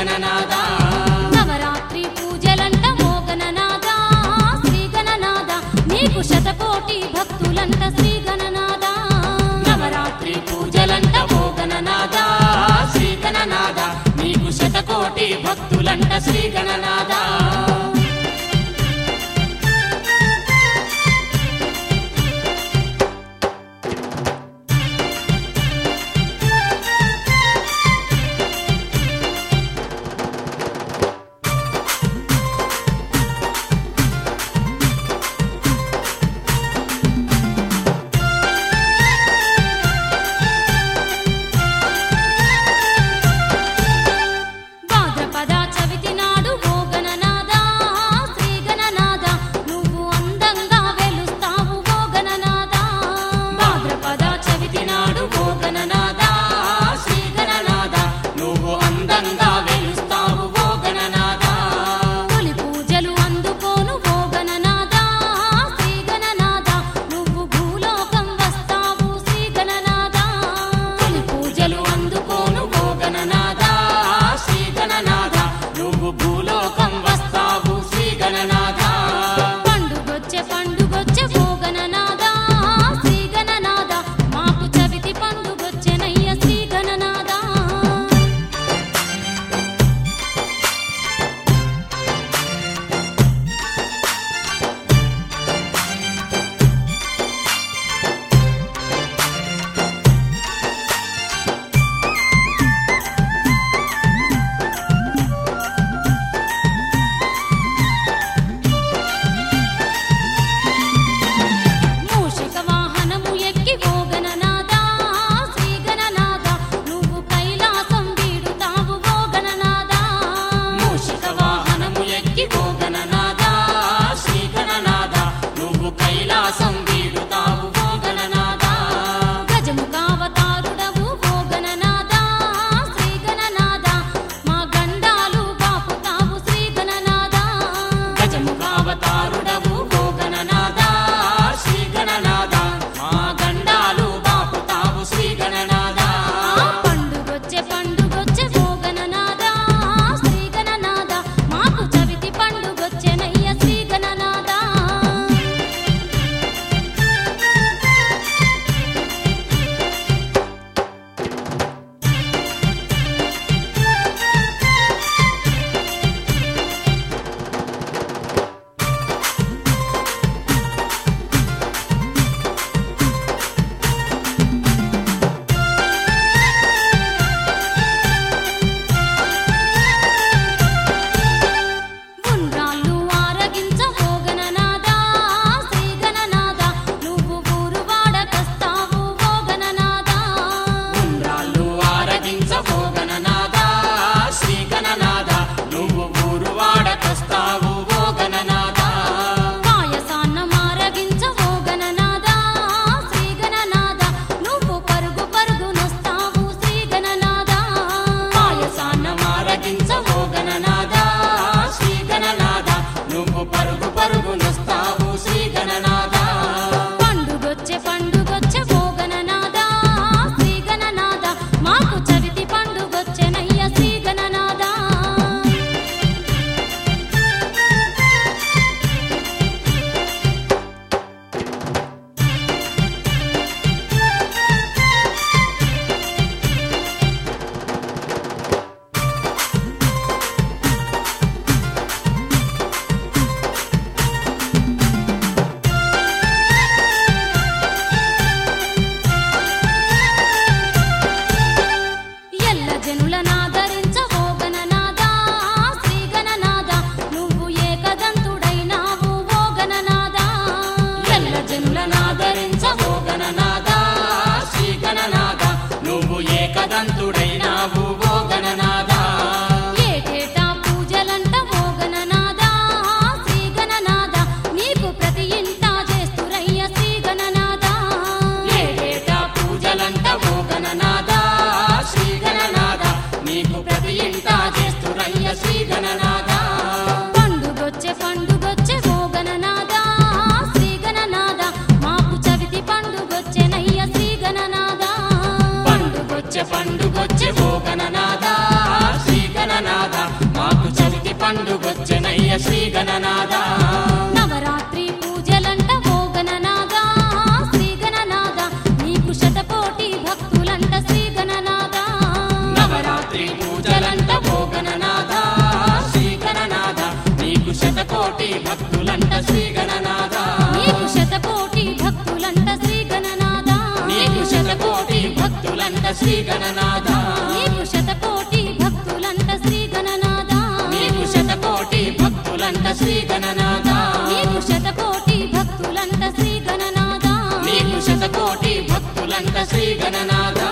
గణనాథ నవరాత్రి పూజలంట మోగననాద శ్రీ గణనాద నీకు శతకోటి భక్తులంట శ్రీ గణనాద నవరాత్రి పూజలంట ఓ గణనాథ శ్రీ గణనాథ నీకు శతకోటి భక్తులంట శ్రీ గణనాథ భాద్రపద చవితి నాడు మోగననాద గణనాథ నవరాత్రి పూజలంట మోగననాద శ్రీ గణనాద నీకు శతకోటి భక్తులంట శ్రీ గణనాద నవరాత్రి పూజలంట భోగననాథ శ్రీ గణనాథ నీకు శతకోటి భక్తులంట శ్రీ గణనాథ నీకు శతకోటి భక్తులంట శ్రీ గణనాద నీకు శతకోటి భక్తులంట శ్రీ గణనాథ నీకు శతకోటి భక్తులంట శ్రీ గణనాద నీకు శతకోటి భక్తులంట శ్రీ గణనాథ నీకు శతకోటి భక్తులంట శ్రీ గణనాద నీకు శతకోటి భక్తులంట శ్రీ గణనాథ